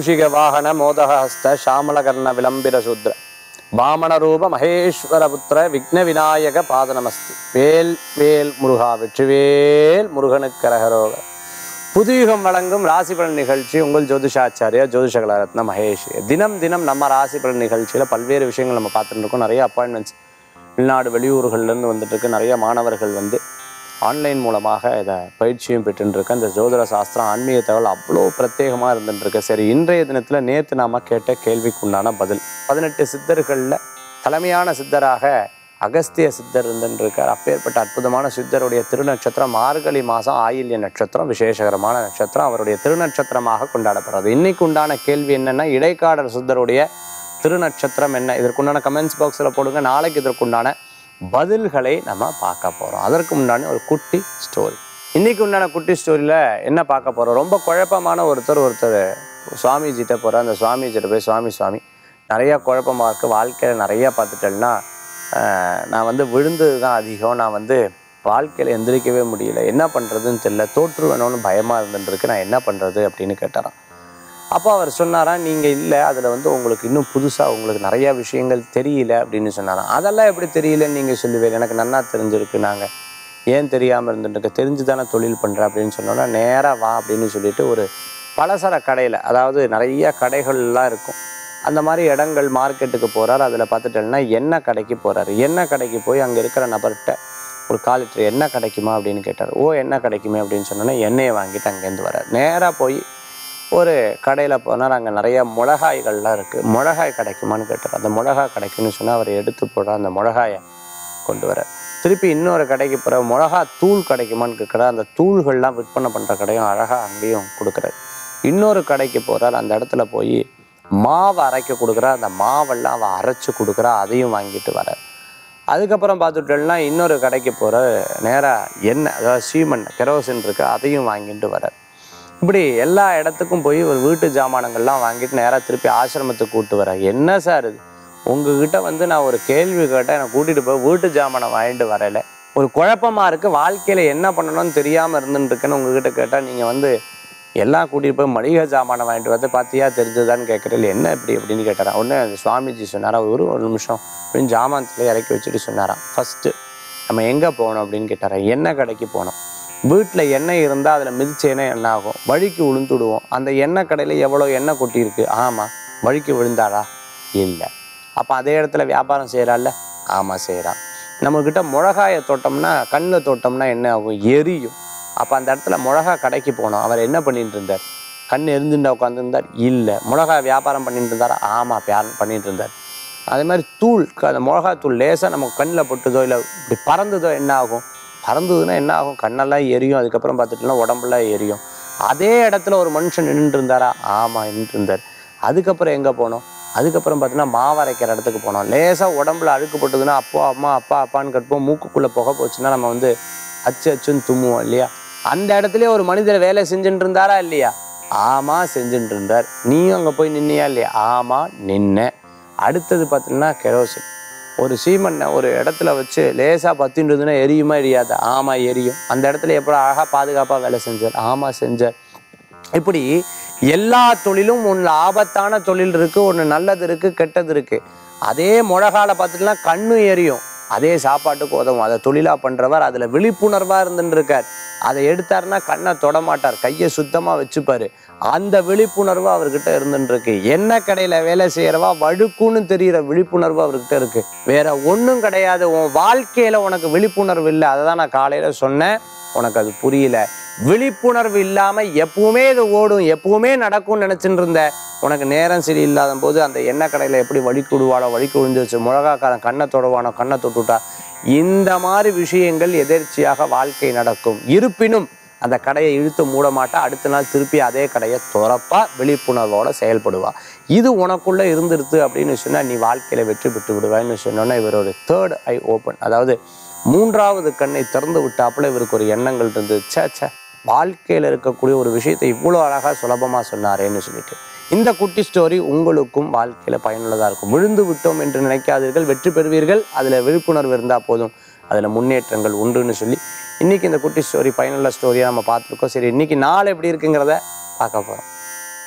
மூஷிக வாகன மோதகஸ்த ஷாமலகர்ண விளம்பிர சூத்ர வாமன ரூப மகேஸ்வர புத்திர விக்ன விநாயக பாதநமஸ்தி வேல் வேல் முருகா வெற்றிவேல் முருகனுக்கு கரகரோக புதுயுகம் வழங்கும் ராசி பலன் நிகழ்ச்சி உங்கள் ஜோதிஷாச்சாரியா ஜோதிஷ கலாரத்ன மகேஷ் தினம் தினம் நம்ம ராசி பலன் நிகழ்ச்சியில் பல்வேறு விஷயங்கள் நம்ம பார்த்துட்டு இருக்கோம் நிறைய அப்பாயின்மெண்ட்ஸ் வெளிநாடு வெளியூர்கள்லேருந்து வந்துட்டு இருக்கு நிறைய மாணவர்கள் வந்து ஆன்லைன் மூலமாக இதை பயிற்சியும் பெற்றுருக்கு இந்த ஜோதிட சாஸ்திரம் ஆன்மீக தகவல் அவ்வளோ பிரத்யேகமாக இருந்துட்டுருக்கு சரி இன்றைய தினத்தில் நேற்று நாம கேட்ட கேள்விக்குண்டான பதில் பதினெட்டு சித்தர்களில் தலைமையான சித்தராக அகஸ்திய சித்தர் இருந்துருக்கார் அப்பேற்பட்ட அற்புதமான சித்தருடைய திருநட்சத்திரம் மார்கழி மாதம் ஆயில்ய நட்சத்திரம் விசேஷகரமான நட்சத்திரம் அவருடைய திருநட்சத்திரமாக கொண்டாடப்படுறது இன்னைக்கு உண்டான கேள்வி என்னன்னா இடைக்காடர் சித்தருடைய திருநட்சத்திரம் என்ன இதற்குண்டான கமெண்ட்ஸ் பாக்ஸில் போடுங்க நாளைக்கு இதற்குண்டான பதில்களை நம்ம பார்க்க போகிறோம் அதற்கு முன்னாடி ஒரு குட்டி ஸ்டோரி இன்னைக்கு உண்டான குட்டி ஸ்டோரியில் என்ன பார்க்க போகிறோம் ரொம்ப குழப்பமான ஒருத்தர் ஒருத்தர் சுவாமிஜிட்ட போகிறார் அந்த சுவாமிஜிட்ட போய் சுவாமி சுவாமி நிறையா குழப்பமாக இருக்குது வாழ்க்கையில் நிறையா பார்த்துட்டேன்னா ஆஹ், நான் வந்து விழுந்தது தான் அதிகம் நான் வந்து வாழ்க்கையில் எந்திரிக்கவே முடியல என்ன பண்ணுறதுன்னு தெரியல தோற்று வேணும்னு பயமாக இருந்துருக்கு நான் என்ன பண்ணுறது அப்படின்னு கேட்டாராம் அப்போ அவர் சொன்னாராம் நீங்கள் இல்லை அதில் வந்து உங்களுக்கு இன்னும் புதுசாக உங்களுக்கு நிறையா விஷயங்கள் தெரியல அப்படின்னு சொன்னாராம் அதெல்லாம் எப்படி தெரியலன்னு நீங்கள் சொல்லுவீங்க எனக்கு நன்னா தெரிஞ்சிருக்கு நாங்கள் ஏன் தெரியாமல் இருந்துட்டு தெரிஞ்சு தானே தொழில் பண்ணுறேன் அப்படின்னு சொன்னோன்னா நேராக வா அப்படின்னு சொல்லிட்டு ஒரு பலசர கடையில் அதாவது நிறைய கடைகள்லாம் இருக்கும் அந்த மாதிரி இடங்கள் மார்க்கெட்டுக்கு போகிறார் அதில் பார்த்துட்டேன்னா எண்ணெய் கடைக்கு போகிறாரு எண்ணெய் கடைக்கு போய் அங்கே இருக்கிற நபர்கிட்ட ஒரு கால் லிட்டர் எண்ணெய் கிடைக்குமா அப்படின்னு கேட்டார் ஓ எண்ணெய் கிடைக்குமே அப்படின்னு சொன்னோன்னே எண்ணெயை வாங்கிட்டு அங்கேருந்து வரார் நேராக போய் ஒரு கடையில் போனால் அங்கே நிறைய மிளகாய்கள்லாம் இருக்குது மிளகாய் கிடைக்குமான்னு கேட்டார் அந்த மிளகாய் கிடைக்கும்னு சொன்னால் அவர் எடுத்து போட அந்த மிளகாயை கொண்டு வர திருப்பி இன்னொரு கடைக்கு போகிற மிளகா தூள் கிடைக்குமான்னு கேட்குறார் அந்த தூள்கள்லாம் விற்பனை பண்ணுற கடையும் அழகாக அங்கேயும் கொடுக்குறாரு இன்னொரு கடைக்கு போகிறார் அந்த இடத்துல போய் மாவை அரைக்க கொடுக்குறா அந்த மாவெல்லாம் அவள் அரைச்சி கொடுக்குறா அதையும் வாங்கிட்டு வர அதுக்கப்புறம் பார்த்துட்டோம்னா இன்னொரு கடைக்கு போகிற நேராக எண்ணெய் அதாவது சீமன் கெரோசின் இருக்கு அதையும் வாங்கிட்டு வர இப்படி எல்லா இடத்துக்கும் போய் ஒரு வீட்டு ஜாமானங்கள்லாம் வாங்கிட்டு நேராக திருப்பி ஆசிரமத்துக்கு கூப்பிட்டு வர என்ன சார் இது உங்ககிட்ட வந்து நான் ஒரு கேள்வி கேட்டேன் என்னை கூட்டிகிட்டு போய் வீட்டு ஜாமானம் வாங்கிட்டு வரல ஒரு குழப்பமா இருக்குது வாழ்க்கையில் என்ன பண்ணணும்னு தெரியாமல் இருந்துட்டு இருக்கேன்னு உங்ககிட்ட கேட்டால் நீங்கள் வந்து எல்லாம் கூட்டிகிட்டு போய் மளிகை ஜாமானை வாங்கிட்டு வந்து பார்த்தியா தெரிஞ்சதான்னு கேட்குறீங்க என்ன இப்படி அப்படின்னு கேட்டாராம் ஒன்று அந்த சுவாமிஜி சொன்னாரா ஒரு ஒரு நிமிஷம் அப்படின்னு ஜாமானத்தில் இறக்கி வச்சுட்டு சொன்னாராம் ஃபஸ்ட்டு நம்ம எங்கே போகணும் அப்படின்னு கேட்டாராம் எண்ணெய் கடைக்கு போனோம் வீட்டில் எண்ணெய் இருந்தால் அதில் மிதிச்சேன்னா என்ன ஆகும் வழிக்கு விழுந்துடுவோம் அந்த எண்ணெய் கடையில் எவ்வளோ எண்ணெய் கொட்டியிருக்கு ஆமாம் வழிக்கு விழுந்தாடா இல்லை அப்போ அதே இடத்துல வியாபாரம் செய்கிறாள்ல ஆமாம் செய்கிறான் நம்மக்கிட்ட மிளகாயை தோட்டம்னா கண்ணில் தோட்டம்னா என்ன ஆகும் எரியும் அப்போ அந்த இடத்துல மிளகா கடைக்கு போனோம் அவர் என்ன பண்ணிட்டு இருந்தார் கண் எரிஞ்சுட்டா உட்காந்துருந்தார் இல்லை மிளகா வியாபாரம் பண்ணிட்டு இருந்தாரா ஆமாம் வியாபாரம் பண்ணிட்டு இருந்தார் அதே மாதிரி தூள் க- அந்த மிளகா தூள் லேசாக நம்ம கண்ணில் பட்டுதோ இல்லை இப்படி பறந்ததோ என்ன ஆகும் பறந்ததுன்னா என்ன ஆகும் கண்ணெல்லாம் எரியும் அதுக்கப்புறம் பார்த்துட்டுனா உடம்புலாம் எரியும் அதே இடத்துல ஒரு மனுஷன் நின்றுட்டு இருந்தாரா ஆமாம் நின்றுட்டு இருந்தார் அதுக்கப்புறம் எங்கே போனோம் அதுக்கப்புறம் பார்த்தீங்கன்னா மாவரைக்கிற இடத்துக்கு போனோம் லேசாக உடம்புல அழுக்கு போட்டதுன்னா அப்பா அம்மா அப்பா அப்பான்னு கட்டுப்போம் மூக்குக்குள்ளே புகை போச்சுன்னா நம்ம வந்து அச்சு அச்சுன்னு தும்முவோம் இல்லையா அந்த இடத்துல ஒரு மனிதர் வேலை செஞ்சுட்டு இருந்தாரா இல்லையா ஆமா செஞ்சுட்டு இருந்தார் நீயும் அங்கே போய் நின்னியா இல்லையா ஆமா நின்ன அடுத்தது பார்த்தீங்கன்னா கெரோசின் ஒரு சீமண்ணை ஒரு இடத்துல வச்சு லேசாக பத்தின்றதுன்னா எரியுமா எரியாது ஆமா எரியும் அந்த இடத்துல எப்படி அழகாக பாதுகாப்பாக வேலை செஞ்சார் ஆமா செஞ்சார் இப்படி எல்லா தொழிலும் ஒன்று ஆபத்தான தொழில் இருக்கு ஒன்று நல்லது இருக்கு கெட்டது இருக்கு அதே முழகால பார்த்துட்டுனா கண்ணு எரியும் அதே சாப்பாட்டுக்கு உதவும் அதை தொழிலா பண்றவர் அதுல விழிப்புணர்வா இருந்துட்டு இருக்கார் அதை எடுத்தாருன்னா கண்ணை தொட மாட்டார் கையை சுத்தமா வச்சுப்பாரு அந்த விழிப்புணர்வு அவர்கிட்ட இருந்துட்டு இருக்கு என்ன கடையில வேலை செய்யறவா வழுக்குன்னு தெரியிற விழிப்புணர்வு அவர்கிட்ட இருக்கு வேற ஒண்ணும் கிடையாது உன் வாழ்க்கையில உனக்கு விழிப்புணர்வு இல்லை அதை தான் நான் காலையில சொன்னேன் உனக்கு அது புரியல விழிப்புணர்வு இல்லாம எப்பவுமே இது ஓடும் எப்பவுமே நடக்கும்னு நினைச்சிட்டு இருந்த உனக்கு நேரம் சரியில்லாத போது அந்த எண்ணெய் கடையில எப்படி வழிக்கு விடுவாளோ வழிக்கு விழுந்துச்சு மிளகாக்காரன் கண்ணை தொடுவானோ கண்ணை தொட்டுட்டா இந்த மாதிரி விஷயங்கள் எதேர்ச்சியாக வாழ்க்கை நடக்கும் இருப்பினும் அந்த கடையை இழுத்து மூட மாட்டா அடுத்த நாள் திருப்பி அதே கடையை துறப்பா விழிப்புணர்வோட செயல்படுவா இது உனக்குள்ள இருந்துருது அப்படின்னு சொன்னா நீ வாழ்க்கையில வெற்றி பெற்று விடுவான்னு சொன்னோன்னா இவர் ஒரு தேர்ட் ஐ ஓப்பன் அதாவது மூன்றாவது கண்ணை திறந்து விட்டாப்புல இவருக்கு ஒரு எண்ணங்கள் இருந்து ச்சே ச்சே வாழ்க்கையில் இருக்கக்கூடிய ஒரு விஷயத்தை இவ்வளோ அழகாக சுலபமாக சொன்னாரேன்னு சொல்லிட்டு இந்த குட்டி ஸ்டோரி உங்களுக்கும் வாழ்க்கையில் பயனுள்ளதாக இருக்கும் விழுந்து விட்டோம் என்று நினைக்காதீர்கள் வெற்றி பெறுவீர்கள் அதில் விழிப்புணர்வு இருந்தால் போதும் அதில் முன்னேற்றங்கள் உண்டுன்னு சொல்லி இன்னைக்கு இந்த குட்டி ஸ்டோரி பயனுள்ள ஸ்டோரியை நம்ம பார்த்துருக்கோம் சரி இன்னைக்கு நாள் எப்படி இருக்குங்கிறத பார்க்க போகிறோம்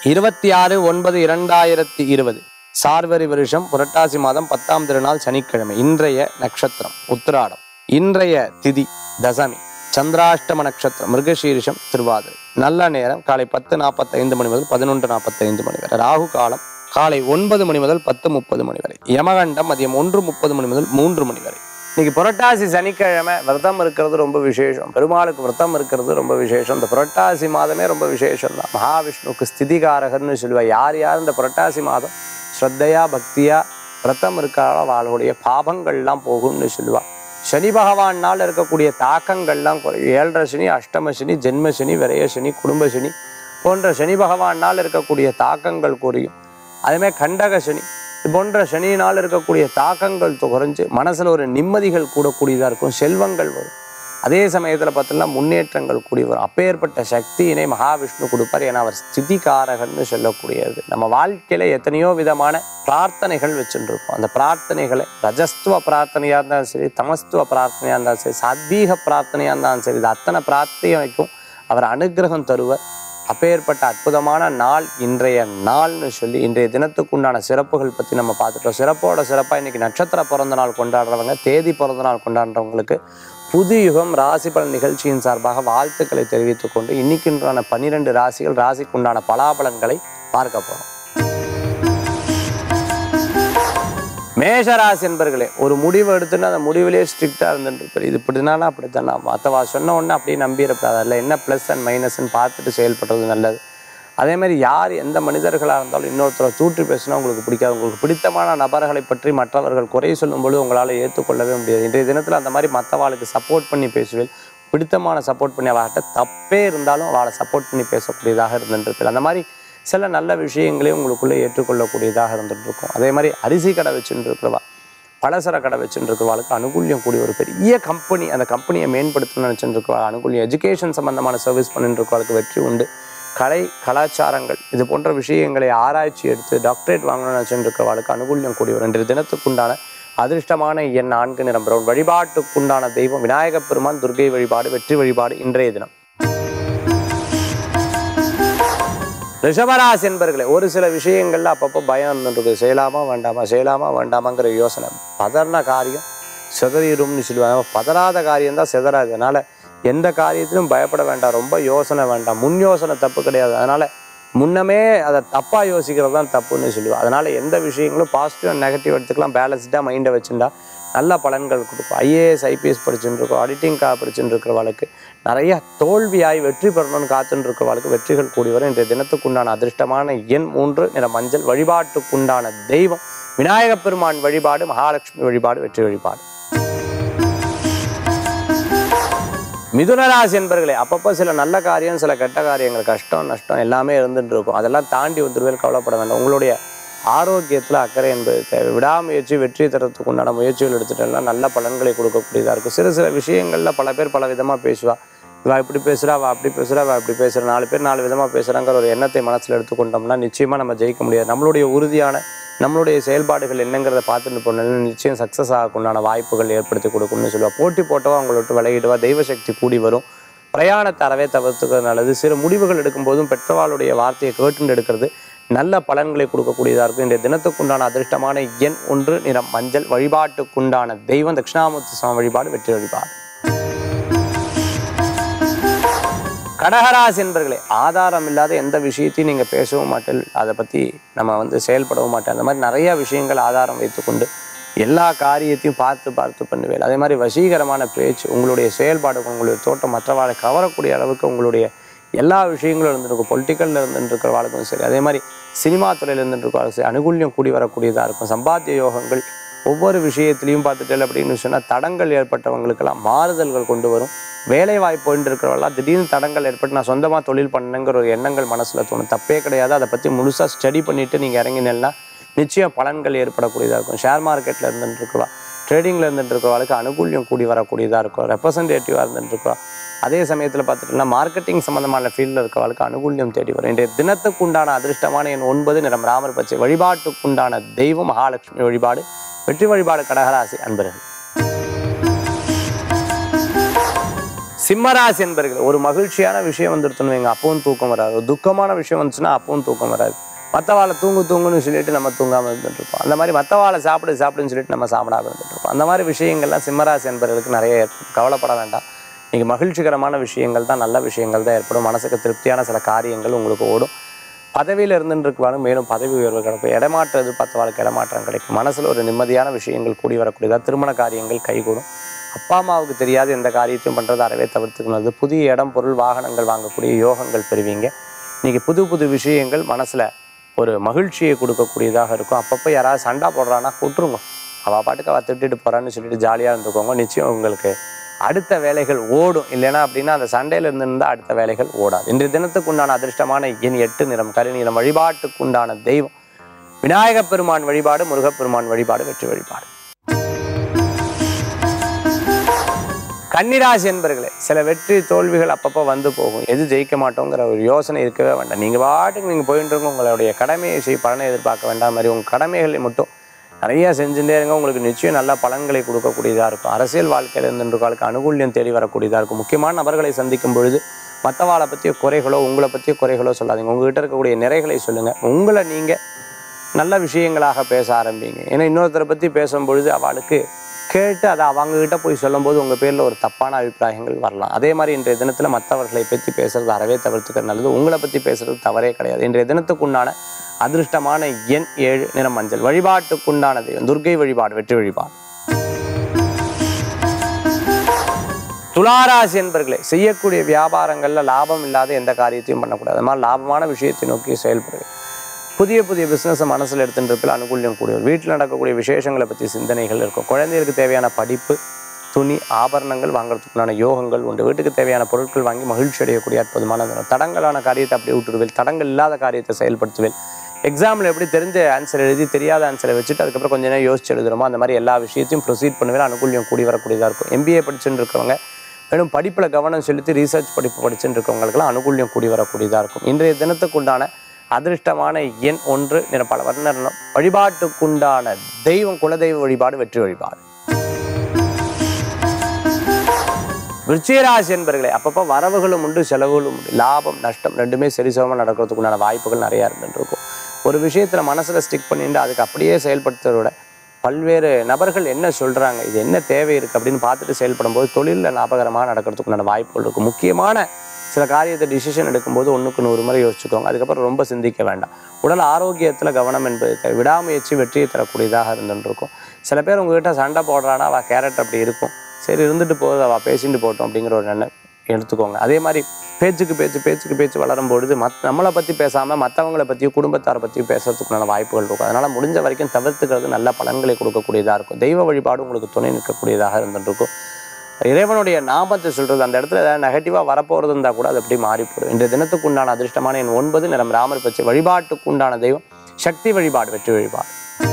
இருபத்தி ஆறு ஒன்பது இரண்டாயிரத்தி இருபது சார்வரி வருஷம் புரட்டாசி மாதம் பத்தாம் திருநாள் சனிக்கிழமை இன்றைய நட்சத்திரம் உத்திராடம் இன்றைய திதி தசமி சந்திராஷ்டம நட்சத்திரம் மிருகசீரிஷம் திருவாதிரை நல்ல நேரம் காலை பத்து நாற்பத்தைந்து மணி முதல் பதினொன்று நாற்பத்தைந்து மணி வரை ராகு காலம் காலை ஒன்பது மணி முதல் பத்து முப்பது மணி வரை யமகண்டம் மதியம் ஒன்று முப்பது மணி முதல் மூன்று மணி வரை இன்னைக்கு புரட்டாசி சனிக்கிழமை விரதம் இருக்கிறது ரொம்ப விசேஷம் பெருமாளுக்கு விரதம் இருக்கிறது ரொம்ப விசேஷம் இந்த புரட்டாசி மாதமே ரொம்ப விசேஷம் தான் மகாவிஷ்ணுவுக்கு ஸ்திதிகாரகர்னு சொல்லுவா யார் யார் இந்த புரட்டாசி மாதம் ஸ்ரத்தையா பக்தியா விரதம் இருக்காளோ அவளுடைய பாபங்கள்லாம் போகும்னு சொல்லுவா சனி பகவானால் இருக்கக்கூடிய தாக்கங்கள்லாம் குறையும் ஏழரை சனி அஷ்டம சனி ஜென்ம சனி விரய சனி குடும்ப சனி போன்ற சனி பகவானால் இருக்கக்கூடிய தாக்கங்கள் குறையும் அதேமாதிரி கண்டக சனி இது போன்ற சனியினால் இருக்கக்கூடிய தாக்கங்கள் குறைஞ்சு மனசுல ஒரு நிம்மதிகள் கூடக்கூடியதாக இருக்கும் செல்வங்கள் வரும் அதே சமயத்தில் பார்த்தோம்னா முன்னேற்றங்கள் கூடி வரும் அப்பேற்பட்ட சக்தியினை மகாவிஷ்ணு கொடுப்பார் ஏன்னா அவர் ஸ்திதிகாரகன்னு சொல்லக்கூடியது நம்ம வாழ்க்கையில எத்தனையோ விதமான பிரார்த்தனைகள் வச்சுருக்கோம் அந்த பிரார்த்தனைகளை ரஜஸ்துவ பிரார்த்தனையாக இருந்தாலும் சரி தமஸ்துவ பிரார்த்தனையாக இருந்தாலும் சரி சாத்வீக பிரார்த்தனையாக இருந்தாலும் சரி இது அத்தனை பிரார்த்தனைக்கும் அவர் அனுகிரகம் தருவர் அப்பேற்பட்ட அற்புதமான நாள் இன்றைய நாள்னு சொல்லி இன்றைய தினத்துக்கு உண்டான சிறப்புகள் பற்றி நம்ம பார்த்துட்டோம் சிறப்போட சிறப்பாக இன்னைக்கு நட்சத்திர பிறந்த நாள் கொண்டாடுறவங்க தேதி பிறந்த நாள் கொண்டாடுறவங்களுக்கு புது யுகம் ராசி பலன் நிகழ்ச்சியின் சார்பாக வாழ்த்துக்களை தெரிவித்துக் கொண்டு இன்னைக்குண்டான பன்னிரெண்டு ராசிகள் ராசிக்கு உண்டான பலாபலன்களை பார்க்க போறோம் மேஷராசி என்பர்களே ஒரு முடிவு எடுத்துன்னு அந்த முடிவிலே ஸ்ட்ரிக்டாக இருந்துட்டு இது இப்படினாலும் அப்படித்தானா மற்றவா சொன்ன உடனே அப்படியே நம்பிடக்கூடாது அதில் என்ன ப்ளஸ் அண்ட் மைனஸ்ன்னு பார்த்துட்டு செயல்படுறது நல்லது அதே மாதிரி யார் எந்த மனிதர்களாக இருந்தாலும் இன்னொருத்தரை தூற்றி பேசினா உங்களுக்கு பிடிக்காது உங்களுக்கு பிடித்தமான நபர்களை பற்றி மற்றவர்கள் குறை சொல்லும்போது உங்களால் ஏற்றுக்கொள்ளவே முடியாது இன்றைய தினத்தில் அந்த மாதிரி மற்றவாளுக்கு சப்போர்ட் பண்ணி பேசுவேன் பிடித்தமான சப்போர்ட் பண்ணி அவர்கிட்ட தப்பே இருந்தாலும் அவளை சப்போர்ட் பண்ணி பேசக்கூடியதாக இருந்துட்டு அந்த மாதிரி சில நல்ல விஷயங்களையும் உங்களுக்குள்ளே ஏற்றுக்கொள்ளக்கூடியதாக இருந்துட்டு இருக்கும் அதே மாதிரி அரிசி கடை வச்சுட்டு இருக்கிறவா பலசர கடை வச்சுட்டு இருக்கிறவாளுக்கு அனுகூல்யம் கூடிய ஒரு பெரிய கம்பெனி அந்த கம்பெனியை மேம்படுத்தணும்னு நினச்சிட்டு இருக்கவா அனுகூல்யம் எஜுகேஷன் சம்பந்தமான சர்வீஸ் பண்ணிட்டு இருக்கவாளுக்கு வெற்றி உண்டு கலை கலாச்சாரங்கள் இது போன்ற விஷயங்களை ஆராய்ச்சி எடுத்து டாக்டரேட் வாங்கணும்னு நினச்சிட்டு இருக்கிறவாளுக்கு அனுகூல்யம் கூடிய ஒரு இன்றைய தினத்துக்குண்டான அதிர்ஷ்டமான எண் நான்கு நிறம் பிரவுன் வழிபாட்டுக்குண்டான தெய்வம் விநாயகப் பெருமான் துர்கை வழிபாடு வெற்றி வழிபாடு இன்றைய தினம் ரிஷபராசி என்பர்களே ஒரு சில விஷயங்கள்ல அப்பப்போ பயம் இருந்துருக்கு செய்யலாமா வேண்டாமா செய்யலாமா வேண்டாமாங்கிற யோசனை பதறின காரியம் சிதறிடும்னு சொல்லுவாங்க பதறாத காரியம் தான் சிதறாது அதனால எந்த காரியத்திலும் பயப்பட வேண்டாம் ரொம்ப யோசனை வேண்டாம் முன் யோசனை தப்பு கிடையாது அதனால முன்னமே அதை தப்பா யோசிக்கிறது தான் தப்புன்னு சொல்லுவாள் அதனால எந்த விஷயங்களும் பாசிட்டிவ் அண்ட் நெகட்டிவ் எடுத்துக்கலாம் பேலன்ஸ்டாக மைண்டை வச்சுட்டா நல்ல பலன்கள் கொடுக்கும் ஐஏஎஸ் ஐபிஎஸ் படிச்சுட்டு இருக்கோம் ஆடிட்டிங் கா படிச்சுட்டு இருக்கிறவளுக்கு நிறைய தோல்வியாய் வெற்றி பெறணும்னு காத்துட்டு இருக்கிறவளுக்கு வெற்றிகள் கூடி வரும் இன்றைய தினத்துக்குண்டான அதிர்ஷ்டமான எண் மூன்று நிற மஞ்சள் வழிபாட்டுக்குண்டான தெய்வம் விநாயகப் பெருமான் வழிபாடு மகாலட்சுமி வழிபாடு வெற்றி வழிபாடு மிதுனராசி என்பர்களே அப்பப்போ சில நல்ல காரியம் சில கெட்ட காரியங்கள் கஷ்டம் நஷ்டம் எல்லாமே இருந்துட்டு இருக்கும் அதெல்லாம் தாண்டி வந்துருவேல் கவலைப்பட வேண்டாம் உங்களுடைய ஆரோக்கியத்தில் அக்கறை என்பது தேவை விடாமுயற்சி வெற்றி தரத்துக்கு உண்டான முயற்சிகள் எடுத்துட்டெல்லாம் நல்ல பலன்களை கொடுக்கக்கூடியதாக இருக்கும் சிறு சில விஷயங்களில் பல பேர் பல விதமாக பேசுவா இவா இப்படி பேசுகிறா அவள் அப்படி பேசுகிறா அவள் அப்படி பேசுகிற நாலு பேர் நாலு விதமாக பேசுகிறாங்கிற ஒரு எண்ணத்தை மனசில் எடுத்துக்கொண்டோம்னா நிச்சயமாக நம்ம ஜெயிக்க முடியாது நம்மளுடைய உறுதியான நம்மளுடைய செயல்பாடுகள் என்னங்கிறத பார்த்துட்டு போனாலும் நிச்சயம் சக்ஸஸ் ஆகக்குண்டான வாய்ப்புகள் ஏற்படுத்தி கொடுக்கும்னு சொல்லுவாள் போட்டி போட்டவா அவங்கள விட்டு விலகிடுவா தெய்வ சக்தி கூடி வரும் பிரயாணத்தை அறவே தவிர்த்துக்கிறது நல்லது சிறு முடிவுகள் எடுக்கும்போதும் பெற்றவாளுடைய வார்த்தையை கேட்டுண்டு எடுக்கிறது நல்ல பலன்களை கொடுக்கக்கூடியதாக இருக்கும் இன்றைய தினத்துக்குண்டான அதிர்ஷ்டமான எண் ஒன்று நிறம் மஞ்சள் வழிபாட்டுக்குண்டான தெய்வம் தட்சிணாமூர்த்தி சுவாமி வழிபாடு வெற்றி வழிபாடு கடகராசி என்பர்களே ஆதாரம் இல்லாத எந்த விஷயத்தையும் நீங்கள் பேசவும் மாட்டேன் அதை பற்றி நம்ம வந்து செயல்படவும் மாட்டேன் அந்த மாதிரி நிறைய விஷயங்கள் ஆதாரம் வைத்துக்கொண்டு எல்லா காரியத்தையும் பார்த்து பார்த்து பண்ணுவேன் அதே மாதிரி வசீகரமான பேச்சு உங்களுடைய செயல்பாடு உங்களுடைய தோட்டம் மற்றவாளை கவரக்கூடிய அளவுக்கு உங்களுடைய எல்லா விஷயங்களும் இருந்துருக்கும் பொலிட்டிக்கலில் இருந்துருக்கிறவாளுக்கும் சரி அதே மாதிரி சினிமா துறையில் இருந்துருக்கிறவாளுக்கும் சரி அனுகூல்யம் கூடி வரக்கூடியதாக இருக்கும் சம்பாத்திய யோகங்கள் ஒவ்வொரு விஷயத்திலையும் பார்த்துட்டேன் அப்படின்னு சொன்னால் தடங்கள் ஏற்பட்டவங்களுக்கெல்லாம் மாறுதல்கள் கொண்டு வரும் வேலை வாய்ப்பு இருக்கிறவெல்லாம் திடீர்னு தடங்கள் ஏற்பட்டு நான் சொந்தமாக தொழில் பண்ணணுங்கிற ஒரு எண்ணங்கள் மனசில் தோணும் தப்பே கிடையாது அதை பற்றி முழுசாக ஸ்டடி பண்ணிவிட்டு நீங்கள் இறங்கினேன்னா நிச்சயம் பலன்கள் ஏற்படக்கூடியதாக இருக்கும் ஷேர் மார்க்கெட்டில் இருந்துட்டு இருக்கவா ட்ரேடிங்கில் இருந்துட்டு இருக்கிறவளுக்கு அனுகூல்யம் கூடி வரக்கூடியதாக இருக்கும் ரெப்ரசன்டேட்டிவாக இருந்துட்டு இருக்கவா அதே சமயத்தில் பார்த்துட்டோம்னா மார்க்கெட்டிங் சம்மந்தமான ஃபீல்டில் இருக்கிறவளுக்கு அனுகூல்யம் தேடி வரும் இன்றைய தினத்துக்கு உண்டான அதிர்ஷ்டமான என் ஒன்பது நிறம் ராமர் பச்சை வழிபாட்டுக்குண்டான தெய்வம் மகாலட்சுமி வழிபாடு வெற்றி வழிபாடு கடகராசி அன்பர்கள் சிம்மராசி என்பர்கள் ஒரு மகிழ்ச்சியான விஷயம் வந்துருத்துன்னு வைங்க அப்பவும் தூக்கம் வராது ஒரு துக்கமான விஷயம் வந்துச்சுன்னா அப்பவும் தூக்கம் வராது மற்றவாளை தூங்கு தூங்குன்னு சொல்லிட்டு நம்ம தூங்காமல் இருந்துட்டு இருப்போம் அந்த மாதிரி மற்றவாளை சாப்பிடு சாப்பிடுன்னு சொல்லிட்டு நம்ம சாப்பிடாம இருந்துட்டு இருப்போம் அந்த மாதிரி விஷயங்கள்லாம் சிம்மராசி என்பவர்களுக்கு நிறைய ஏற்படும் கவலைப்பட வேண்டாம் இன்னைக்கு மகிழ்ச்சிகரமான விஷயங்கள் தான் நல்ல விஷயங்கள் தான் ஏற்படும் மனசுக்கு திருப்தியான சில காரியங்கள் உங்களுக்கு ஓடும் பதவியில் இருந்துருக்குவாலும் மேலும் பதவி உயர்வு கிடைக்கும் இடமாற்றம் எதிர்பார்த்தவாளுக்கு இடமாற்றம் கிடைக்கும் மனசில் ஒரு நிம்மதியான விஷயங்கள் கூடி வரக்கூடியதா திருமண காரியங்கள் கைகூடும் அப்பா அம்மாவுக்கு தெரியாத எந்த காரியத்தையும் பண்ணுறது அறவே தவிர்த்துக்கணும் புதிய இடம் பொருள் வாகனங்கள் வாங்கக்கூடிய யோகங்கள் பெறுவீங்க இன்னைக்கு புது புது விஷயங்கள் மனசில் ஒரு மகிழ்ச்சியை கொடுக்கக்கூடியதாக இருக்கும் அப்பப்போ யாராவது சண்டை போடுறான்னா விட்டுருங்க அவள் பாட்டுக்கு அவள் திட்டிட்டு போகிறான்னு சொல்லிட்டு ஜாலியாக இருந்துக்கோங்க நிச்சயம் உங்களுக்கு அடுத்த வேலைகள் ஓடும் இல்லைன்னா அப்படின்னா அந்த சண்டையில இருந்து இருந்தால் அடுத்த வேலைகள் ஓடாது இன்றைய தினத்துக்கு உண்டான அதிர்ஷ்டமான எண் எட்டு நிறம் கருநீலம் வழிபாட்டுக்கு உண்டான தெய்வம் விநாயகப் பெருமான் வழிபாடு முருகப்பெருமான் வழிபாடு வெற்றி வழிபாடு கன்னிராசி என்பர்களே சில வெற்றி தோல்விகள் அப்பப்போ வந்து போகும் எது ஜெயிக்க மாட்டோங்கிற ஒரு யோசனை இருக்கவே வேண்டாம் நீங்கள் பாட்டுக்கு நீங்கள் போயிட்டு இருங்க உங்களுடைய கடமையை செய் பலனை எதிர்பார்க்க வேண்டாம் மாதிரி உங்கள் கடமைகளை மட்டும் நிறைய செஞ்சுட்டே இருங்க உங்களுக்கு நிச்சயம் நல்ல பலன்களை கொடுக்கக்கூடியதாக இருக்கும் அரசியல் வாழ்க்கையில் இருந்துருக்காளுக்கு அனுகூல்யம் தேடி வரக்கூடியதாக இருக்கும் முக்கியமான நபர்களை சந்திக்கும் பொழுது மற்றவாளை பற்றிய குறைகளோ உங்களை பற்றிய குறைகளோ சொல்லாதீங்க உங்ககிட்ட இருக்கக்கூடிய நிறைகளை சொல்லுங்கள் உங்களை நீங்கள் நல்ல விஷயங்களாக பேச ஆரம்பிங்க ஏன்னா இன்னொருத்தரை பற்றி பேசும்பொழுது அவளுக்கு கேட்டு அதை அவங்ககிட்ட போய் சொல்லும்போது உங்கள் பேரில் ஒரு தப்பான அபிப்பிராயங்கள் வரலாம் அதே மாதிரி இன்றைய தினத்தில் மற்றவர்களை பற்றி பேசுறது அறவே தவிர்த்துக்கிறது நல்லது உங்களை பற்றி பேசுறது தவறே கிடையாது இன்றைய தினத்துக்குண்டான அதிர்ஷ்டமான எண் ஏழு நிறம் மஞ்சள் வழிபாட்டுக்குண்டான தெய்வம் துர்க்கை வழிபாடு வெற்றி வழிபாடு துளாராசி என்பர்களே செய்யக்கூடிய வியாபாரங்கள்ல லாபம் இல்லாத எந்த காரியத்தையும் பண்ணக்கூடாது அது மாதிரி லாபமான விஷயத்தை நோக்கி செயல்படுங்க புதிய புதிய பிஸ்னஸை மனசில் எடுத்துட்டு இருப்பில் அனுகூல்யம் கூடியவர் வீட்டில் நடக்கக்கூடிய விசேஷங்களை பற்றி சிந்தனைகள் இருக்கும் குழந்தைகளுக்கு தேவையான படிப்பு துணி ஆபரணங்கள் வாங்குறதுக்குண்டான யோகங்கள் உண்டு வீட்டுக்கு தேவையான பொருட்கள் வாங்கி மகிழ்ச்சி அடையக்கூடிய அற்புதமான தினம் தடங்கலான காரியத்தை அப்படியே விட்டுருவேன் தடங்கள் இல்லாத காரியத்தை செயல்படுத்துவேன் எக்ஸாமில் எப்படி தெரிஞ்ச ஆன்சர் எழுதி தெரியாத ஆன்சரை வச்சுட்டு அதுக்கப்புறம் கொஞ்ச நேரம் யோசிச்சு எழுதுறோமோ அந்த மாதிரி எல்லா விஷயத்தையும் ப்ரொசீட் பண்ணுவேன் அனுகூல்யம் கூடி வரக்கூடியதாக இருக்கும் எம்பிஏ படிச்சுட்டு இருக்கிறவங்க மேலும் படிப்பில் கவனம் செலுத்தி ரீசர்ச் படிப்பு படிச்சுட்டு இருக்கவங்களுக்கெல்லாம் அனுகூல்யம் கூடி வரக்கூடியதாக இருக்கும் இன்றைய தினத்துக்குண்டான அதிர்ஷ்டமான எண் ஒன்று நிற பல வர்ணம் வழிபாட்டுக்குண்டான தெய்வம் குலதெய்வ வழிபாடு வெற்றி வழிபாடு விருச்சிகராசி என்பர்களே அப்பப்போ வரவுகளும் உண்டு செலவுகளும் உண்டு லாபம் நஷ்டம் ரெண்டுமே சரிசமமாக நடக்கிறதுக்குண்டான வாய்ப்புகள் நிறையா இருந்துட்டு இருக்கும் ஒரு விஷயத்தில் மனசில் ஸ்டிக் பண்ணிட்டு அதுக்கு அப்படியே செயல்படுத்துறத விட பல்வேறு நபர்கள் என்ன சொல்கிறாங்க இது என்ன தேவை இருக்குது அப்படின்னு பார்த்துட்டு செயல்படும்போது தொழிலில் லாபகரமாக நடக்கிறதுக்குண்டான வாய்ப்புகள் இருக்கும் முக்கியமான சில காரியத்தை டிசிஷன் எடுக்கும்போது ஒன்றுக்கு நூறு முறை யோசிச்சுக்கோங்க அதுக்கப்புறம் ரொம்ப சிந்திக்க வேண்டாம் உடல் ஆரோக்கியத்தில் கவனம் என்பது தேவை விடாமுயற்சி வெற்றியை தரக்கூடியதாக இருந்துட்டு இருக்கும் சில பேர் உங்ககிட்ட சண்டை போடுறானா அவள் கேரட் அப்படி இருக்கும் சரி இருந்துட்டு போகுது அவள் பேசிட்டு போட்டோம் அப்படிங்கிற ஒரு எண்ணம் எடுத்துக்கோங்க அதே மாதிரி பேச்சுக்கு பேச்சு பேச்சுக்கு பேச்சு வளரும் பொழுது மத் நம்மளை பற்றி பேசாமல் மற்றவங்களை பற்றியும் குடும்பத்தாரை பற்றியும் பேசுறதுக்குண்டான வாய்ப்புகள் இருக்கும் அதனால் முடிஞ்ச வரைக்கும் தவிர்த்துக்கிறது நல்ல பலன்களை கொடுக்கக்கூடியதாக இருக்கும் தெய்வ வழிபாடு உங்களுக்கு துணை நிற்கக்கூடியதாக இருந்துட்டு இருக்கும் இறைவனுடைய நாமத்தை சொல்றது அந்த இடத்துல ஏதாவது நெகட்டிவாக வரப்போகிறது இருந்தால் கூட அது அப்படி மாறி போடும் இன்றைய தினத்துக்கு உண்டான அதிர்ஷ்டமான என் ஒன்பது நிறம் ராமர் பச்சை வழிபாட்டுக்கு உண்டான தெய்வம் சக்தி வழிபாடு வெற்றி வழிபாடு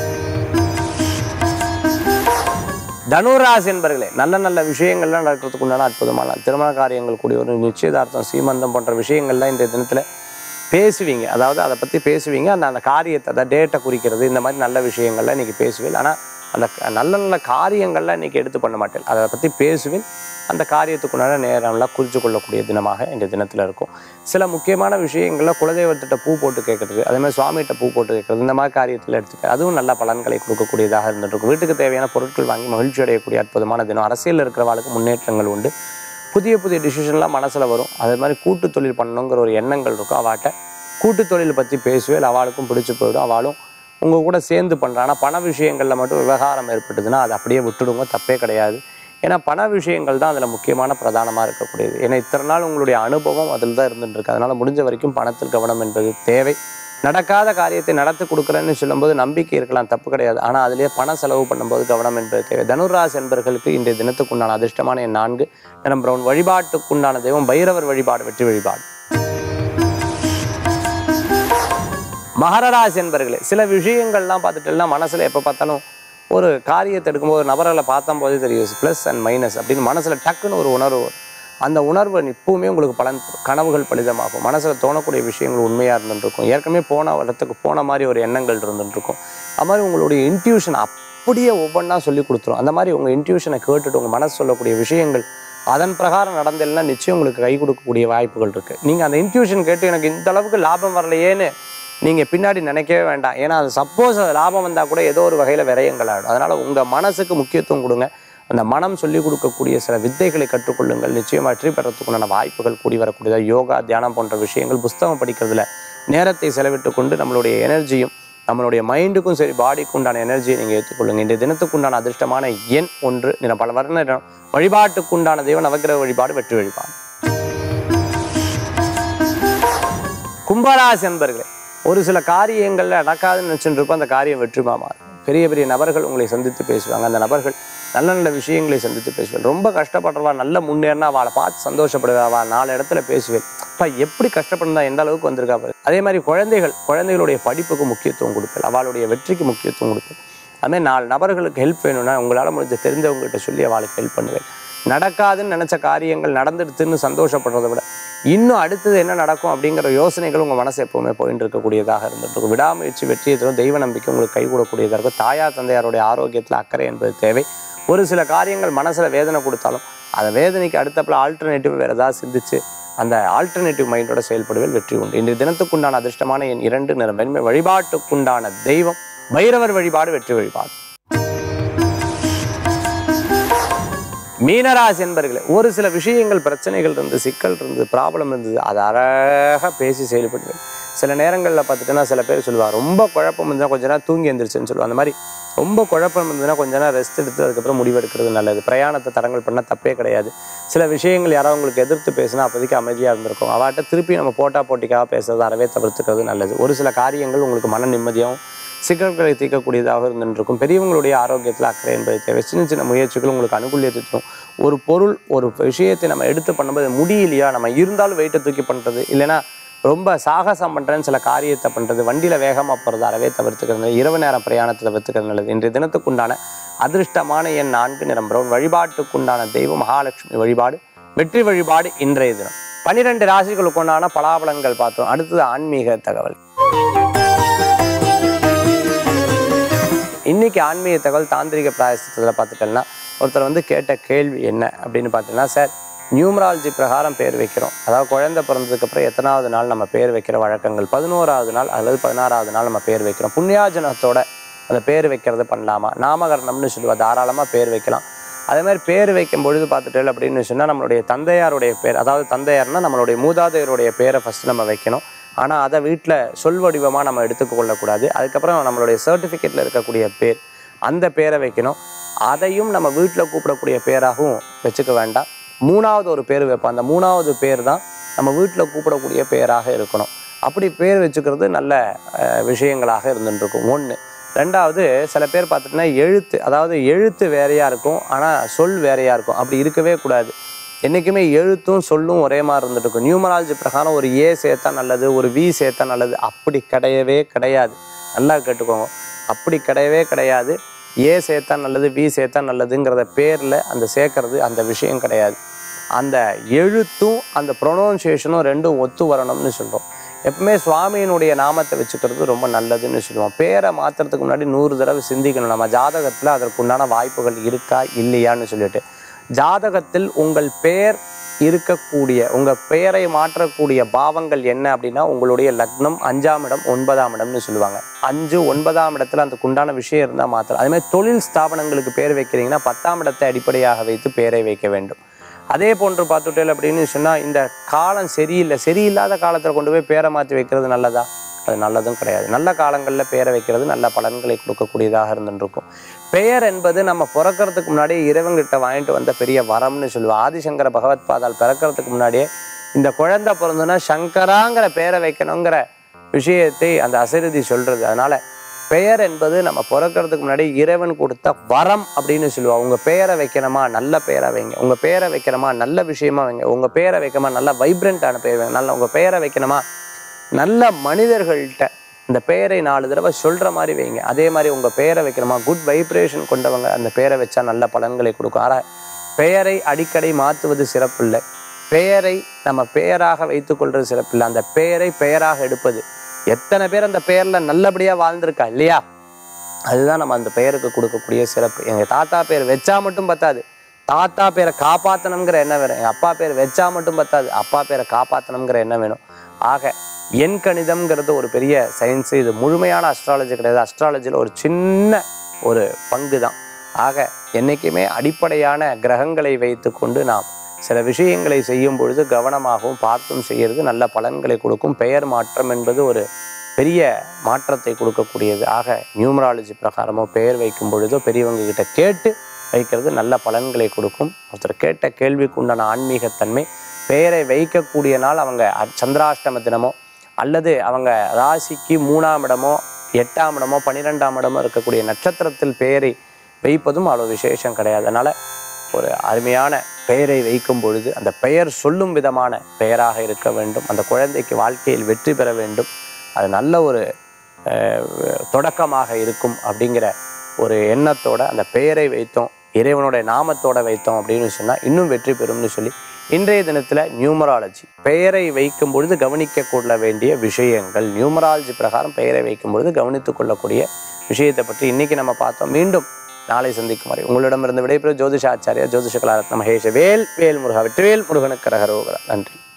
தனுராசி என்பர்களே நல்ல நல்ல விஷயங்கள்லாம் நடக்கிறதுக்கு உண்டான அற்புதமான நாள். திருமண காரியங்கள் கூடிய ஒரு நிச்சயதார்த்தம் சீமந்தம் போன்ற விஷயங்கள்லாம் இன்றைய தினத்தில் பேசுவீங்க அதாவது அதை பற்றி பேசுவீங்க அந்த அந்த காரியத்தை அந்த டேட்டை குறிக்கிறது இந்த மாதிரி நல்ல விஷயங்கள்லாம் இன்றைக்கி பேசுவீங்க ஆனால் அந்த க- நல்ல நல்ல காரியங்கள்லாம் இன்றைக்கி எடுத்து பண்ண மாட்டேன் அதை பற்றி பேசுவேன் அந்த காரியத்துக்குண்டான நேரம்லாம் குறித்து கொள்ளக்கூடிய தினமாக இந்த தினத்தில் இருக்கும் சில முக்கியமான விஷயங்களில் குலதெய்வத்திட்ட பூ போட்டு கேட்குறது அதே மாதிரி சுவாமிகிட்ட பூ போட்டு கேட்குறது இந்த மாதிரி காரியத்தில் எடுத்துக்க அதுவும் நல்ல பலன்களை கொடுக்கக்கூடியதாக இருந்துட்டு இருக்கும் வீட்டுக்கு தேவையான பொருட்கள் வாங்கி மகிழ்ச்சி அடையக்கூடிய அற்புதமான தினம் அரசியலில் இருக்கிறவாளுக்கு முன்னேற்றங்கள் உண்டு புதிய புதிய டிசிஷன்லாம் மனசில் வரும் அதே மாதிரி கூட்டு தொழில் பண்ணணுங்கிற ஒரு எண்ணங்கள் இருக்கும் அவாட்ட கூட்டு தொழில் பற்றி பேசுவேன் அவளுக்கும் பிடிச்சி போயிடும் அவளும் உங்கள் கூட சேர்ந்து பண்ணுறான்னா பண விஷயங்களில் மட்டும் விவகாரம் ஏற்பட்டதுன்னா அதை அப்படியே விட்டுடுங்க தப்பே கிடையாது ஏன்னா பண விஷயங்கள் தான் அதில் முக்கியமான பிரதானமாக இருக்கக்கூடியது ஏன்னா இத்தனை நாள் உங்களுடைய அனுபவம் அதில் தான் இருந்துட்டு இருக்கு அதனால் முடிஞ்ச வரைக்கும் பணத்தில் கவனம் என்பது தேவை நடக்காத காரியத்தை நடத்தி கொடுக்குறேன்னு சொல்லும்போது நம்பிக்கை இருக்கலாம் தப்பு கிடையாது ஆனால் அதிலேயே பண செலவு பண்ணும்போது கவனம் என்பது தேவை தனுராசி என்பர்களுக்கு இன்றைய தினத்துக்குண்டான அதிர்ஷ்டமான என் நான்கு நிறம் பிரவுன் வழிபாட்டுக்குண்டான தெய்வம் பைரவர் வழிபாடு வெற்றி வழிபாடு மகரராசி என்பர்களே சில விஷயங்கள்லாம் பார்த்துட்டேன்னா மனசில் எப்போ பார்த்தாலும் ஒரு காரியத்தை எடுக்கும்போது நபர்களை பார்த்தம்போதே தெரியும் ப்ளஸ் அண்ட் மைனஸ் அப்படின்னு மனசில் டக்குன்னு ஒரு உணர்வு வரும் அந்த உணர்வு இப்பவுமே உங்களுக்கு பலன் தரும். கனவுகள் பலிதமாகும் மனசில் தோணக்கூடிய விஷயங்கள் உண்மையாக இருந்துருக்கும் ஏற்கனவே போன இடத்துக்கு போன மாதிரி ஒரு எண்ணங்கள் இருந்துருக்கும் அது மாதிரி உங்களுடைய இன்ட்யூஷன் அப்படியே ஒவ்வொன்றா சொல்லி கொடுத்துரும் அந்த மாதிரி உங்கள் இன்ட்யூஷனை கேட்டுட்டு உங்கள் மனசு சொல்லக்கூடிய விஷயங்கள் அதன் பிரகாரம் நடந்தேன்னா நிச்சயம் உங்களுக்கு கை கொடுக்கக்கூடிய வாய்ப்புகள் இருக்கு நீங்க அந்த இன்ட்யூஷன் கேட்டு எனக்கு இந்த அளவுக்கு லாபம் வரலையேன்னு நீங்க பின்னாடி நினைக்கவே வேண்டாம் ஏன்னா அது சப்போஸ் அது லாபம் வந்தா கூட ஏதோ ஒரு வகையில விரயங்கள் ஆகிடும் அதனால உங்க மனசுக்கு முக்கியத்துவம் கொடுங்க அந்த மனம் சொல்லிக் கொடுக்கக்கூடிய சில வித்தைகளை கற்றுக்கொள்ளுங்கள் நிச்சயம் வெற்றி பெறத்துக்குண்டான வாய்ப்புகள் கூடி வரக்கூடியதாக யோகா தியானம் போன்ற விஷயங்கள் புஸ்தகம் படிக்கிறதுல நேரத்தை செலவிட்டு கொண்டு நம்மளுடைய எனர்ஜியும் நம்மளுடைய மைண்டுக்கும் சரி பாடிக்கு உண்டான எனர்ஜியை நீங்கள் ஏற்றுக்கொள்ளுங்க இன்றைய தினத்துக்கு உண்டான அதிர்ஷ்டமான எண் ஒன்று நிறம் பல வர்ண நிறம் வழிபாட்டுக்கு உண்டான தெய்வ நவக்கிரக வழிபாடு வெற்றி வழிபாடு கும்பராசி அன்பர்களே ஒரு சில காரியங்கள்ல நடக்காதுன்னு நினைச்சுட்டு இருப்போம் அந்த காரியம் வெற்றிமா மாறும் பெரிய பெரிய நபர்கள் உங்களை சந்தித்து பேசுவாங்க அந்த நபர்கள் நல்ல நல்ல விஷயங்களை சந்தித்து பேசுவேன் ரொம்ப கஷ்டப்படுறவா நல்ல முன்னேறினா அவளை பார்த்து சந்தோஷப்படுவா அவள் நாலு இடத்துல பேசுவேன் அப்பா எப்படி கஷ்டப்படுறா எந்த அளவுக்கு வந்திருக்கா பாரு அதே மாதிரி குழந்தைகள் குழந்தைகளுடைய படிப்புக்கு முக்கியத்துவம் கொடுப்பேன் அவளுடைய வெற்றிக்கு முக்கியத்துவம் கொடுப்பேன் அதுமாதிரி நாலு நபர்களுக்கு ஹெல்ப் வேணும்னா உங்களால் முடிஞ்ச தெரிந்தவங்ககிட்ட சொல்லி அவளுக்கு ஹெல்ப் பண்ணுவேன் நடக்காதுன்னு நினச்ச காரியங்கள் நடந்துடுதுன்னு சந்தோஷப்படுறதை விட இன்னும் அடுத்தது என்ன நடக்கும் அப்படிங்கிற யோசனைகள் உங்கள் மனசு எப்பவுமே போயிட்டு இருக்கக்கூடியதாக இருந்துட்டு இருக்கும் விடாமுயற்சி வெற்றியை தரும் தெய்வ நம்பிக்கை உங்களுக்கு கை கூடக்கூடியதாக இருக்கும் தாயார் தந்தையாருடைய ஆரோக்கியத்தில் அக்கறை என்பது தேவை ஒரு சில காரியங்கள் மனசில் வேதனை கொடுத்தாலும் அந்த வேதனைக்கு அடுத்தப்பல ஆல்டர்னேட்டிவ் வேறு ஏதாவது சிந்திச்சு அந்த ஆல்டர்னேட்டிவ் மைண்டோட செயல்படுவேல் வெற்றி உண்டு இன்றைய தினத்துக்குண்டான அதிர்ஷ்டமான என் இரண்டு நிறம் வெண்மை வழிபாட்டுக்குண்டான தெய்வம் பைரவர் வழிபாடு வெற்றி வழிபாடு மீனராசி என்பர்களே ஒரு சில விஷயங்கள் பிரச்சனைகள் இருந்து சிக்கல் இருந்து ப்ராப்ளம் இருந்தது அதை அழகாக பேசி செயல்படுவேன் சில நேரங்களில் பார்த்துட்டோன்னா சில பேர் சொல்லுவாங்க ரொம்ப குழப்பம் இருந்தால் கொஞ்ச நேரம் தூங்கி எந்திரிச்சுன்னு சொல்லுவாங்க அந்த மாதிரி ரொம்ப குழப்பம் இருந்ததுன்னா கொஞ்ச நேரம் ரெஸ்ட் எடுத்து அதுக்கப்புறம் முடிவெடுக்கிறது நல்லது பிரயாணத்தை தடங்கள் பண்ணால் தப்பே கிடையாது சில விஷயங்கள் யாராவது உங்களுக்கு எதிர்த்து பேசினா அப்போதைக்கு அமைதியாக இருந்திருக்கும் அவாட்ட திருப்பி நம்ம போட்டா போட்டிக்காக பேசுறது அறவே தவிர்த்துக்கிறது நல்லது ஒரு சில காரியங்கள் உங்களுக்கு மன நிம்மதியாகவும் சிக்கல்களை தீர்க்கக்கூடியதாக இருந்துருக்கும் பெரியவங்களுடைய ஆரோக்கியத்தில் அக்கறை என்பது தேவை சின்ன சின்ன முயற்சிகள் உங்களுக்கு அனுகூலியத்தை தரும் ஒரு பொருள் ஒரு விஷயத்தை நம்ம எடுத்து பண்ணும்போது முடியலையா நம்ம இருந்தாலும் வெயிட்டை தூக்கி பண்ணுறது இல்லைன்னா ரொம்ப சாகசம் பண்ணுறேன்னு சில காரியத்தை பண்ணுறது வண்டியில் வேகமாக போகிறது அறவே தவிர்த்துக்கிறது நல்லது. இரவு நேரம் பிரயாணத்தை தவிர்த்துக்கிறது நல்லது இன்றைய தினத்துக்குண்டான அதிர்ஷ்டமான எண் நான்கு நிறம் பிரவுன் வழிபாட்டுக்குண்டான தெய்வம் மகாலட்சுமி வழிபாடு வெற்றி வழிபாடு இன்றைய தினம் பன்னிரெண்டு ராசிகளுக்கு உண்டான பலாபலன்கள் பார்த்தோம் அடுத்தது ஆன்மீக தகவல் இன்னைக்கு ஆன்மீக தகவல் தாந்திரிக பிராயசத்தில் பார்த்துட்டோம்னா ஒருத்தர் வந்து கேட்ட கேள்வி என்ன அப்படின்னு பார்த்தீங்கன்னா சார் நியூமராலஜி பிரகாரம் பேர் வைக்கிறோம் அதாவது குழந்தை பிறந்ததுக்கு அப்புறம் எத்தனாவது நாள் நம்ம பேர் வைக்கிற வழக்கங்கள் பதினோராவது நாள் அல்லது பதினாறாவது நாள் நம்ம பேர் வைக்கிறோம் புண்ணியாஜனத்தோட அந்த பேர் வைக்கிறது பண்ணலாமா நாமகரணம்னு சொல்லுவா தாராளமாக பேர் வைக்கலாம் அதே மாதிரி பேர் வைக்கும் பொழுது பார்த்துட்டேன் அப்படின்னு சொன்னால் நம்மளுடைய தந்தையாருடைய பேர் அதாவது தந்தையார்னா நம்மளுடைய மூதாதையருடைய பேரை ஃபஸ்ட்டு நம்ம வைக்கணும் ஆனால் அதை வீட்டில் சொல் வடிவமாக நம்ம எடுத்துக்க கொள்ளக்கூடாது அதுக்கப்புறம் நம்மளுடைய சர்டிஃபிகேட்டில் இருக்கக்கூடிய பேர் அந்த பேரை வைக்கணும் அதையும் நம்ம வீட்டில் கூப்பிடக்கூடிய பேராகவும் வச்சுக்க வேண்டாம் மூணாவது ஒரு பேர் வைப்போம் அந்த மூணாவது பேர் தான் நம்ம வீட்டில் கூப்பிடக்கூடிய பேராக இருக்கணும் அப்படி பேர் வச்சுக்கிறது நல்ல அஹ், விஷயங்களாக இருந்துட்டு இருக்கும் ஒன்று ரெண்டாவது சில பேர் பார்த்துட்டுனா எழுத்து அதாவது எழுத்து வேறையாக இருக்கும் ஆனால் சொல் வேறையாக இருக்கும் அப்படி இருக்கவே கூடாது என்றைக்குமே எழுத்தும் சொல்லும் ஒரே மாதிரி இருந்துட்டு இருக்கும் நியூமராலஜி பிரகாரம் ஒரு ஏ சேர்த்தா நல்லது ஒரு வி சேர்த்தா நல்லது அப்படி கிடையவே கிடையாது நல்லா கேட்டுக்கோங்க அப்படி கிடையவே கிடையாது ஏ சேர்த்தா நல்லது வி சேர்த்தா நல்லதுங்கிறத பேரில் அந்த சேர்க்கறது அந்த விஷயம் கிடையாது அந்த எழுத்தும் அந்த ப்ரொனவுன்சியேஷனும் ரெண்டும் ஒத்து வரணும்னு சொல்கிறோம் எப்பவுமே சுவாமியினுடைய நாமத்தை வச்சுக்கிறது ரொம்ப நல்லதுன்னு சொல்லுவோம் பேரை மாற்றுறதுக்கு முன்னாடி நூறு தடவை சிந்திக்கணும் நம்ம ஜாதகத்தில் அதற்குண்டான வாய்ப்புகள் இருக்கா இல்லையான்னு சொல்லிட்டு ஜாதகத்தில் உங்கள் பெயர் இருக்கக்கூடிய உங்கள் பெயரை மாற்றக்கூடிய பாவங்கள் என்ன அப்படின்னா உங்களுடைய லக்னம் அஞ்சாம் இடம் ஒன்பதாம் இடம்னு சொல்லுவாங்க அஞ்சு ஒன்பதாம் இடத்துல அந்த குண்டான விஷயம் இருந்தால் மாத்திரம் அதே மாதிரி தொழில் ஸ்தாபனங்களுக்கு பேர் வைக்கிறீங்கன்னா பத்தாம் இடத்தை அடிப்படையாக வைத்து பேரை வைக்க வேண்டும் அதே போன்று பார்த்துட்டேன் அப்படின்னு சொன்னால் இந்த காலம் சரியில்லை சரியில்லாத காலத்தில் கொண்டு போய் பேரை மாற்றி வைக்கிறது நல்லதா அது நல்லதும் கிடையாது நல்ல காலங்களில் பேரை வைக்கிறது நல்ல பலன்களை கொடுக்கக்கூடியதாக இருந்துருக்கும் பெயர் என்பது நம்ம பிறக்கிறதுக்கு முன்னாடியே இறைவன்கிட்ட வாங்கிட்டு வந்த பெரிய வரம்னு சொல்லுவோம் ஆதிசங்கர பகவத் பாதால் பிறக்கிறதுக்கு முன்னாடியே இந்த குழந்தை பிறந்ததுன்னா சங்கராங்கிற பேரை வைக்கணுங்கிற விஷயத்தை அந்த அசரிதி சொல்றது அதனால பெயர் என்பது நம்ம பிறக்கிறதுக்கு முன்னாடி இறைவன் கொடுத்த வரம் அப்படின்னு சொல்லுவோம் உங்க பெயரை வைக்கணுமா நல்ல பெயரை வைங்க உங்க பெயரை வைக்கணுமா நல்ல விஷயமா வைங்க உங்க பெயரை வைக்கணுமா நல்ல வைப்ரண்டான பெயர் வைங்க நல்ல உங்க பெயரை வைக்கணுமா நல்ல மனிதர்கள்ட்ட இந்த பெயரை நாலு தடவை சொல்ற மாதிரி வைங்க அதே மாதிரி உங்க பெயரை வைக்கணுமா குட் வைப்ரேஷன் கொண்டவங்க அந்த பெயரை வச்சா நல்ல பலன்களை கொடுக்கும் ஆனா பெயரை அடிக்கடி மாற்றுவது சிறப்பில்லை பெயரை நம்ம பெயராக வைத்துக்கொள்றது சிறப்பில்லை அந்த பெயரை பெயராக எடுப்பது எத்தனை பேர் அந்த பெயர்ல நல்லபடியா வாழ்ந்திருக்கா இல்லையா அதுதான் நம்ம அந்த பெயருக்கு கொடுக்கக்கூடிய சிறப்பு எங்க தாத்தா பேர் வச்சா மட்டும் பத்தாது தாத்தா பேரை காப்பாற்றணுங்கிற எண்ணம் வேணும் எங்கள் அப்பா பேர் வச்சா மட்டும் பத்தாது அப்பா பேரை காப்பாற்றணுங்கிற எண்ணம் வேணும் ஆக எண் கணிதம்ங்கிறது ஒரு பெரிய சயின்ஸு இது முழுமையான அஸ்ட்ராலஜி கிடையாது அஸ்ட்ராலஜியில் ஒரு சின்ன ஒரு பங்கு தான் ஆக என்றைக்குமே அடிப்படையான கிரகங்களை வைத்துக்கொண்டு நாம் சில விஷயங்களை செய்யும் பொழுது கவனமாகவும் பார்த்தும் செய்கிறது நல்ல பலன்களை கொடுக்கும் பெயர் மாற்றம் என்பது ஒரு பெரிய மாற்றத்தை கொடுக்கக்கூடியது ஆக நியூமராலஜி பிரகாரமோ பெயர் வைக்கும் பொழுதோ பெரியவங்க கிட்ட கேட்டு வைக்கிறது நல்ல பலன்களை கொடுக்கும் ஒருத்தர் கேட்ட கேள்விக்கு உண்டான ஆன்மீகத்தன்மை பெயரை வைக்கக்கூடிய நாள் அவங்க அ- சந்திராஷ்டம தினமோ அல்லது அவங்க ராசிக்கு மூணாம் இடமோ எட்டாம் இடமோ பன்னிரெண்டாம் இடமோ இருக்கக்கூடிய நட்சத்திரத்தில் பெயரை வைப்பதும் அவ்வளோ விசேஷம் கிடையாது அதனால் ஒரு அருமையான பெயரை வைக்கும் பொழுது அந்த பெயர் சொல்லும் விதமான பெயராக இருக்க வேண்டும் அந்த குழந்தைக்கு வாழ்க்கையில் வெற்றி பெற வேண்டும் அது நல்ல ஒரு அஹ், தொடக்கமாக இருக்கும் அப்படிங்கிற ஒரு எண்ணத்தோட அந்த பெயரை வைத்தோம் இறைவனுடைய நாமத்தோட வைத்தோம் அப்படின்னு சொன்னால் இன்னும் வெற்றி பெறும்னு சொல்லி இன்றைய தினத்தில் நியூமராலஜி பெயரை வைக்கும் பொழுது கவனிக்க கொள்ள வேண்டிய விஷயங்கள் நியூமராலஜி பிரகாரம் பெயரை வைக்கும் பொழுது கவனித்துக் கொள்ளக்கூடிய விஷயத்தை பற்றி இன்னைக்கு நம்ம பார்த்தோம் மீண்டும் நாளை சந்திக்கும் வரை உங்களிடமிருந்து விடைபெறும் ஜோதிஷ ஆச்சாரியா ஜோதிஷ கலாரத்ன மகேஷ வேல் வேல் முருகா வெற்றிவேல் முருகனுக்கு ரகரோகரா நன்றி